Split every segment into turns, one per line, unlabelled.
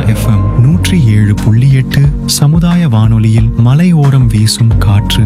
FM நூற்றி ஏழு புள்ளி எட்டு சமுதாய வானொலியில் மலையோரம் வீசும் காற்று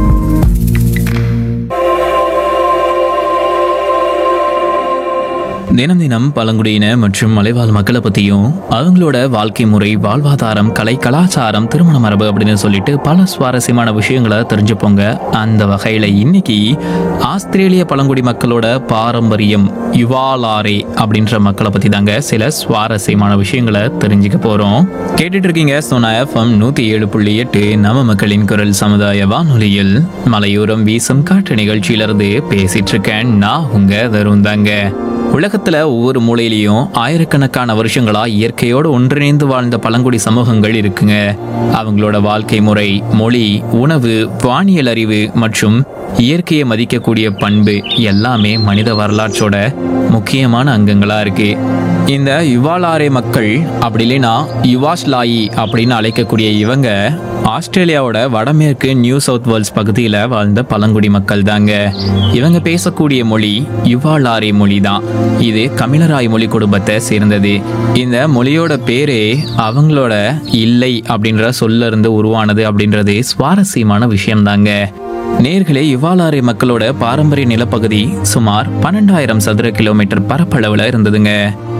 தினம் தினம் பழங்குடியின மற்றும் மலைவாழ் மக்களை பற்றியும் அவங்களோட வாழ்க்கை முறை வாழ்வாதாரம் கலை கலாச்சாரம் திருமண மரபு அப்படின்னு சொல்லிட்டு பல சுவாரஸ்யமான விஷயங்களை தெரிஞ்சுப்போங்க அந்த வகையில் இன்னைக்கு ஆஸ்திரேலிய பழங்குடி மக்களோட பாரம்பரியம் யுவாலாரே அப்படின்ற மக்களை பற்றி தாங்க சில சுவாரஸ்யமான விஷயங்களை தெரிஞ்சுக்க போகிறோம் கேட்டுட்டு இருக்கீங்க சோனா எஃப்எம் நூற்றி ஏழு புள்ளி எட்டு நம்ம மக்களின் குரல் சமுதாய வானொலியில் மலையோரம் வீசும் காற்று நிகழ்ச்சியிலிருந்து பேசிட்டு இருக்கேன் நான் உங்க தருண் தாங்க உலகத்துல ஒவ்வொரு மூலையிலையும் ஆயிரக்கணக்கான வருஷங்களா இயற்கையோடு ஒன்றிணைந்து வாழ்ந்த பழங்குடி சமூகங்கள் இருக்குங்க அவங்களோட வாழ்க்கை முறை மொழி உணவு வானியல் அறிவு மற்றும் இயற்கையை மதிக்கக்கூடிய பண்பு எல்லாமே மனித வரலாற்றோட முக்கியமான அங்கங்களா இருக்கு இந்த யுவாலாரே மக்கள் அப்படி இல்லைன்னா யுவாஸ்லாயி அப்படின்னு அழைக்கக்கூடிய இவங்க ஆஸ்திரேலியாவோட வடமேற்கு நியூ சவுத் வேல்ஸ் பகுதியில் வாழ்ந்த பழங்குடி மக்கள் தாங்க இவங்க பேசக்கூடிய மொழி யுவாலாரே மொழி தான் இது கமிழராய் மொழி குடும்பத்தை சேர்ந்தது இந்த மொழியோட பேரே அவங்களோட இல்லை அப்படின்ற சொல்ல இருந்து உருவானது அப்படின்றது சுவாரஸ்யமான விஷயம்தாங்க நேர்களே யுவாலாரே மக்களோட பாரம்பரிய நிலப்பகுதி சுமார் பன்னெண்டாயிரம் சதுர கிலோமீட்டர் பரப்பளவுல இருந்ததுங்க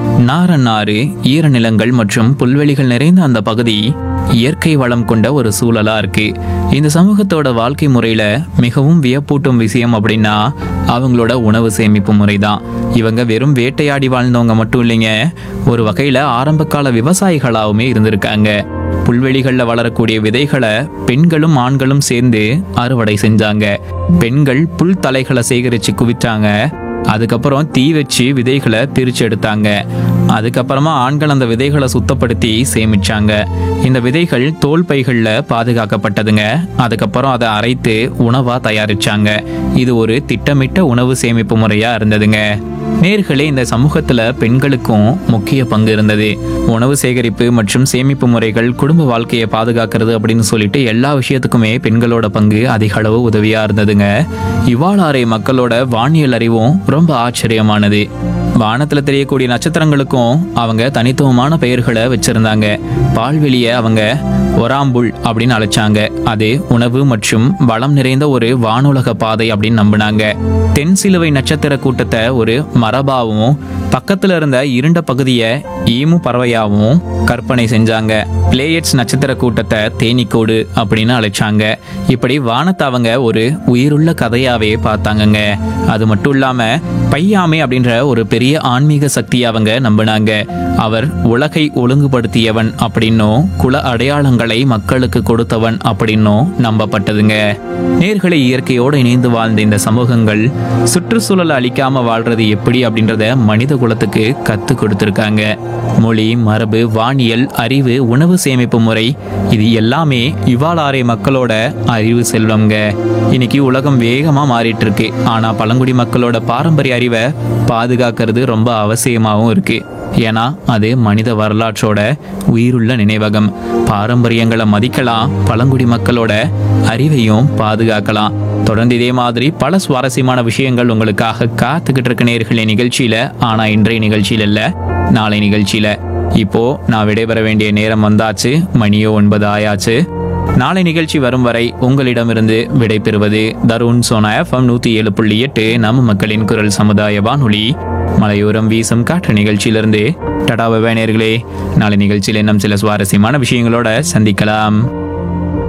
நாரநாறு ஈரநிலங்கள் மற்றும் புல்வெளிகள் நிறைந்த அந்த பகுதி இயற்கை வளம் கொண்ட ஒரு சூழலா இருக்கு இந்த சமூகத்தோட வாழ்க்கை முறையில மிகவும் வியப்பூட்டும் விஷயம் அப்படின்னா அவங்களோட உணவு சேமிப்பு முறை தான் இவங்க வெறும் வேட்டையாடி வாழ்ந்தவங்க மட்டும் இல்லைங்க ஒரு வகையில ஆரம்பகால விவசாயிகளாகவுமே இருந்திருக்காங்க புல்வெளிகளில் வளரக்கூடிய விதைகளை பெண்களும் ஆண்களும் சேர்ந்து அறுவடை செஞ்சாங்க பெண்கள் புல் தலைகளை சேகரித்து குவிச்சாங்க அதுக்கப்புறம் தீ வச்சு விதைகளை பிரித்து எடுத்தாங்க அதுக்கப்புறமா ஆண்கள் அந்த விதைகளை சுத்தப்படுத்தி சேமிச்சாங்க இந்த விதைகள் தோல் பைகளில் பாதுகாக்கப்பட்டதுங்க அதுக்கப்புறம் அதை அரைத்து உணவாக தயாரிச்சாங்க இது ஒரு திட்டமிட்ட உணவு சேமிப்பு முறையாக இருந்ததுங்க நேர்களே இந்த சமூகத்துல பெண்களுக்கும் முக்கிய பங்கு இருந்தது உணவு சேகரிப்பு மற்றும் சேமிப்பு முறைகள் குடும்ப வாழ்க்கையை பாதுகாக்கிறது அப்படின்னு சொல்லிட்டு எல்லா விஷயத்துக்குமே பெண்களோட பங்கு அதிக அளவு உதவியா இருந்ததுங்க இவ்வாளாரை மக்களோட வானியல் அறிவும் ரொம்ப ஆச்சரியமானது வானத்துல தெரியக்கூடிய நட்சத்திரங்களுக்கும் அவங்க தனித்துவமான பெயர்களை வச்சிருந்தாங்க பால்வெளியை அவங்க ஒராம்புல் அப்படின்னு அழைச்சாங்க அது உணவு மற்றும் வளம் நிறைந்த ஒரு வானுலக பாதை அப்படின்னு நம்பினாங்க தென் சிலுவை நட்சத்திர கூட்டத்தை ஒரு மரபாவும் பக்கத்துல இருந்த இருண்ட பகுதியை ஈமு பறவையாவும் கற்பனை செஞ்சாங்க பிளேயட்ஸ் நட்சத்திர கூட்டத்தை தேனீக்கோடு அப்படின்னு அழைச்சாங்க இப்படி வானத்தை அவங்க ஒரு உயிருள்ள கதையாவே பார்த்தாங்கங்க அது மட்டும் இல்லாம பையாமை அப்படின்ற ஒரு பெரிய ஆன்மீக சக்தியை அவங்க நம்பினாங்க அவர் உலகை ஒழுங்குபடுத்தியவன் அப்படின்னும் குல அடையாளங்களை மக்களுக்கு கொடுத்தவன் அப்படின்னும் நம்பப்பட்டதுங்க நேர்களை இயற்கையோடு இணைந்து வாழ்ந்த இந்த சமூகங்கள் சுற்றுச்சூழலை அழிக்காம வாழ்றது எப்படி அப்படின்றத மனித குலத்துக்கு கத்து கொடுத்துருக்காங்க மொழி மரபு வானியல் அறிவு உணவு சேமிப்பு முறை இது எல்லாமே இவ்வாளாரே மக்களோட அறிவு செல்வம்ங்க இன்னைக்கு உலகம் வேகமா மாறிட்டு இருக்கு ஆனா பழங்குடி மக்களோட பாரம்பரிய அறிவை பாதுகாக்கிறது ரொம்ப அவசியமாகவும் இருக்கு ஏன்னா அது மனித வரலாற்றோட உயிருள்ள நினைவகம் பாரம்பரியங்களை மதிக்கலாம் பழங்குடி மக்களோட அறிவையும் பாதுகாக்கலாம் தொடர்ந்து இதே மாதிரி பல சுவாரஸ்யமான விஷயங்கள் உங்களுக்காக காத்துக்கிட்டு இருக்க நேர்களை நிகழ்ச்சியில ஆனா இன்றைய நிகழ்ச்சியில இல்ல நாளை நிகழ்ச்சியில இப்போ நான் விடைபெற வேண்டிய நேரம் வந்தாச்சு மணியோ ஒன்பது ஆயாச்சு நாளை நிகழ்ச்சி வரும் வரை உங்களிடமிருந்து விடைபெறுவது தருண் சோனா எஃப்எம் நூத்தி ஏழு புள்ளி எட்டு நம்ம மக்களின் குரல் சமுதாய வானொலி மலையோரம் வீசும் காற்று நிகழ்ச்சியிலிருந்து டடாவை நேயர்களே நாளை நிகழ்ச்சியில் இன்னும் சில சுவாரஸ்யமான விஷயங்களோட சந்திக்கலாம்